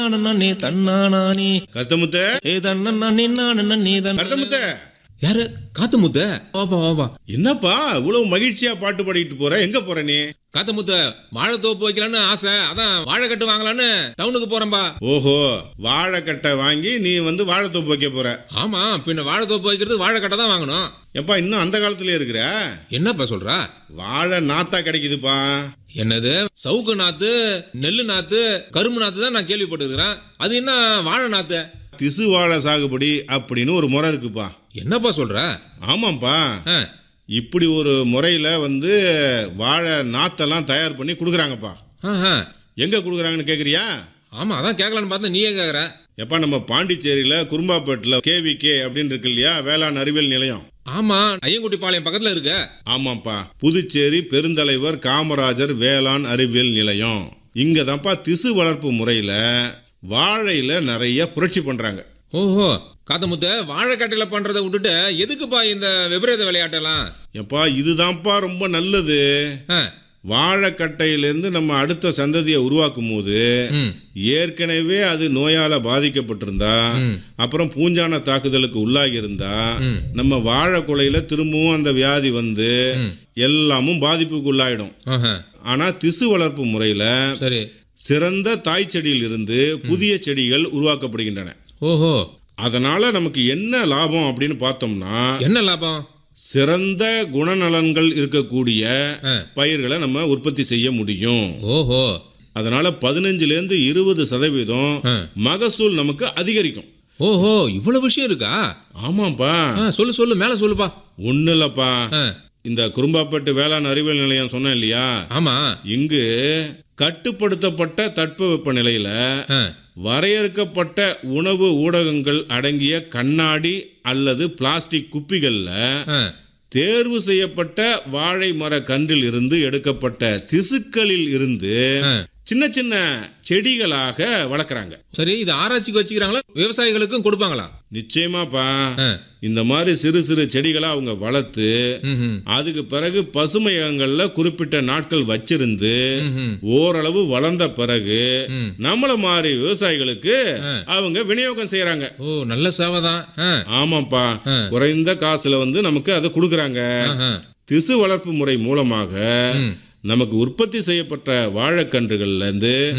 நன்னே தன்னானே கருத்தமுத்த ஏ தன்னே நானே தன் கருத்தமுத்த யாரு காத்து முத்த வாப்பா வாப்பா என்னப்பா இவ்வளவு மகிழ்ச்சியா பாட்டு பாடிட்டு போற எங்க போற நீ காத்து முத்த வாழை தோப்பு வைக்கலான்னு ஆசை அதான் வாழைக்கட்டு வாங்கலான்னு டவுனுக்கு போறேன்பா ஓஹோ வாழைக்கட்டை வாங்கி நீ வந்து வாழைத்தோப்பு வைக்க போற ஆமா பின்ன வாழை தோப்பு வைக்கிறது வாழைக்கட்டை தான் வாங்கணும் எப்பா இன்னும் அந்த காலத்திலே இருக்கிற என்னப்பா சொல்ற வாழை நாத்தா கிடைக்குதுப்பா என்னது சவுக்கு நாத்து நெல்லு நாத்து கரும்பு நாத்து தான் நான் கேள்விப்பட்டிருக்கிறேன் அது என்ன வாழை நாத்து திசு வாழை சாகுபடி அப்படின்னு ஒரு முறை இருக்குப்பா என்னப்பா சொல்ற ஆமாப்பா ஆ, இப்படி ஒரு முறையில் வந்து வாழை நாத்தெல்லாம் தயார் பண்ணி கொடுக்குறாங்கப்பா ஆஹா. எங்கே கொடுக்குறாங்கன்னு கேட்குறியா ஆமா அதான் கேட்கலான்னு பார்த்தா நீயே கேட்குற எப்பா நம்ம பாண்டிச்சேரியில் குறும்பாப்பேட்டில் கேவிகே அப்படின்னு இருக்கு இல்லையா வேளாண் அறிவியல் நிலையம் ஆமா ஐயங்குட்டி பாளையம் பக்கத்துல இருக்கு ஆமாப்பா புதுச்சேரி பெருந்தலைவர் காமராஜர் வேளாண் அறிவியல் நிலையம் இங்கே தான்ப்பா திசு வளர்ப்பு முறையில் வாழையில் நிறைய புரட்சி பண்ணுறாங்க ஓஹோ காத்தமுத்த வாழைக்கட்டையில பண்றதை விட்டுட்டு எதுக்குப்பா இந்த விபரீத விளையாட்டெல்லாம் எப்பா இதுதான்ப்பா ரொம்ப நல்லது ஆ, வாழைக்கட்டையிலேருந்து நம்ம அடுத்த சந்ததியை உருவாக்கும் போது ம், ஏற்கனவே அது நோயால பாதிக்கப்பட்டிருந்தா ம். அப்புறம் பூஞ்சான தாக்குதலுக்கு உள்ளாகி இருந்தா ம். நம்ம வாழை குலையில திரும்பவும் அந்த வியாதி வந்து ம். எல்லாமும் பாதிப்புக்கு உள்ளாயிடும் ஆஹா. ஆனா திசு வளர்ப்பு முறையில சரி சிறந்த தாய் செடியில் இருந்து புதிய செடிகள் உருவாக்கப்படுகின்றன ஓஹோ அதனால நமக்கு என்ன லாபம் அப்படின்னு பார்த்தோம்னா என்ன லாபம் சிறந்த குணநலன்கள் இருக்கக்கூடிய ஆ. பயிர்களை நம்ம உற்பத்தி செய்ய முடியும் ஓஹோ அதனால பதினஞ்சுலேருந்து இருபது சதவீதம் ஆ. மகசூல் நமக்கு அதிகரிக்கும் ஓஹோ இவ்வளவு விஷயம் இருக்கா ஆமாப்பா ஆ, சொல்லு சொல்லு மேல சொல்லுப்பா ஒன்றும் இல்லைப்பா ஆ, இந்த குறும்பாப்பேட்டு வேளாண் அறிவியல் நிலையம் சொன்னேன் இல்லையா ஆமா இங்கு கட்டுப்படுத்தப்பட்ட தட்பவெப்ப நிலையில ஆ, வரையறுக்கப்பட்ட உணவு ஊடகங்கள் அடங்கிய கண்ணாடி அல்லது பிளாஸ்டிக் குப்பிகள்ல ஆ. தேர்வு செய்யப்பட்ட வாழை மர கன்றில் இருந்து எடுக்கப்பட்ட திசுக்களில் இருந்து ஆ. சின்ன சின்ன செடிகளாக வளர்க்குறாங்க சரி இது ஆராய்ச்சிக்கு வச்சுக்கிறாங்களா விவசாயிகளுக்கும் கொடுப்பாங்களா நிச்சயமாப்பா ஆ, இந்த மாதிரி சிறு சிறு செடிகளை அவங்க வளர்த்து ம்ஹும், அதுக்கு பிறகு பசுமையகங்கள்ல குறிப்பிட்ட நாட்கள் வச்சிருந்து ம்ஹும், ஓரளவு வளர்ந்த பிறகு ம். நம்மள மாதிரி விவசாயிகளுக்கு அவங்க விநியோகம் செய்யறாங்க ஓ நல்ல சேவை தான் ஆ, ஆமாப்பா ஆ. குறைந்த காசுல வந்து நமக்கு அதை கொடுக்குறாங்க ஆஹா. திசு வளர்ப்பு முறை மூலமாக ம். நமக்கு உற்பத்தி செய்யப்பட்ட வாழைக்கன்றுகள்ல இருந்து